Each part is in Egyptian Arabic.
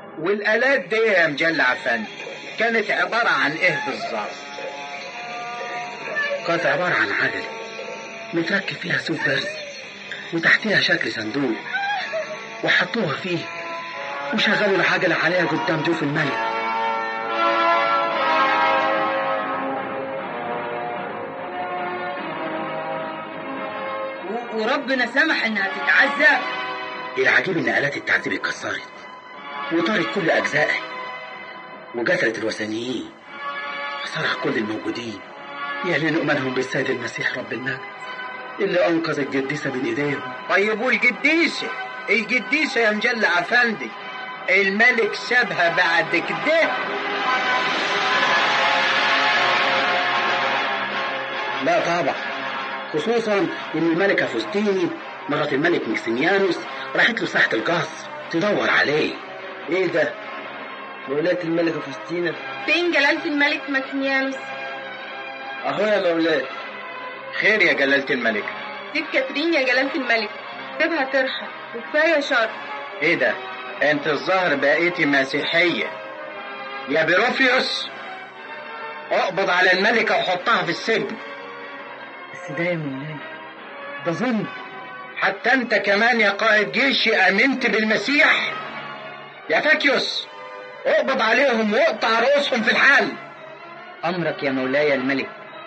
والآلات دي يا مجلة عفان كانت عبارة عن إيه بالظبط؟ كانت عبارة عن عجلة متركب فيها سوق برز وتحتها شكل صندوق وحطوها فيه وشغلوا العجلة عليها قدام جوف الملك و- وربنا سمح انها تتعذب العجيب ان آلات التعذيب اتكسرت وطارت كل أجزائها وقتلت الوثنيين وصرخ كل الموجودين يعلنوا إيمانهم بالسيد المسيح رب المجد اللي أنقذ القديسة من إيديهم طيب والقديسة القديسة يا مجلة عفندي الملك سابها بعد كده لا طبعا خصوصا ان الملكه فوستيني مرات الملك مكسيميانوس راحت له ساحه القصر تدور عليه ايه ده مولاة الملكة فستينة فين جلالة الملك ماكسيميانوس اهو يا مولاة خير يا جلالة الملك سيب كاترين يا جلالة الملك سيبها ترحل وكفاية شر ايه ده انت الظاهر بقيتي مسيحية يا بيروفيوس اقبض على الملكة وحطها في السجن بس ده يا مولاي ده ظلم حتى انت كمان يا قائد جيش امنت بالمسيح يا فاكيوس اقبض عليهم واقطع رؤوسهم في الحال امرك يا مولاي الملك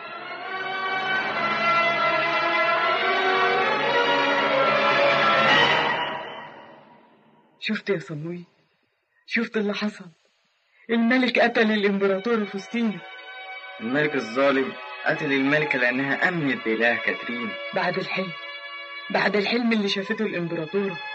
شفت يا صنوي شفت اللي حصل الملك قتل الامبراطور فوستيني الملك الظالم قتل الملكة لأنها أمنت بإله كاترين بعد الحلم بعد الحلم اللي شافته الامبراطورة